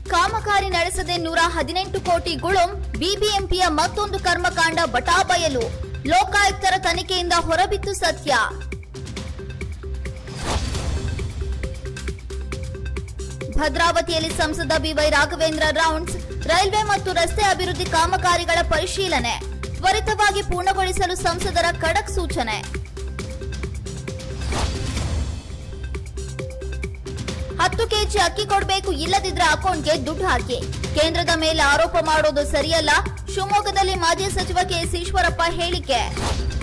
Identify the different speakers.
Speaker 1: ಕಾಮಗಾರಿ ನಡೆಸದೆ ನೂರ ಹದಿನೆಂಟು ಕೋಟಿ ಗುಳುಂ ಬಿಬಿಎಂಪಿಯ ಮತ್ತೊಂದು ಕರ್ಮಕಾಂಡ ಬಟಾಬಯಲು ಲೋಕಾಯುಕ್ತರ ತನಿಖೆಯಿಂದ ಹೊರಬಿತ್ತು ಸತ್ಯ ಭದ್ರಾವತಿಯಲ್ಲಿ ಸಂಸದ ಬಿವೈ ರಾಘವೇಂದ್ರ ರೌಂಡ್ಸ್ ರೈಲ್ವೆ ಮತ್ತು ರಸ್ತೆ ಅಭಿವೃದ್ಧಿ ಕಾಮಗಾರಿಗಳ ಪರಿಶೀಲನೆ ತ್ವರಿತವಾಗಿ ಪೂರ್ಣಗೊಳಿಸಲು ಸಂಸದರ ಖಡಕ್ ಸೂಚನೆ ಹತ್ತು ಕೆಜಿ ಅಕ್ಕಿ ಕೊಡಬೇಕು ಇಲ್ಲದಿದ್ರೆ ಅಕೌಂಟ್ಗೆ ದುಡ್ಡು ಹಾಕಿ ಕೇಂದ್ರದ ಮೇಲೆ ಆರೋಪ ಮಾಡೋದು ಸರಿಯಲ್ಲ ಶಿವಮೊಗ್ಗದಲ್ಲಿ ಮಾಜಿ ಸಚಿವ ಕೆಎಸ್ ಈಶ್ವರಪ್ಪ ಹೇಳಿಕೆ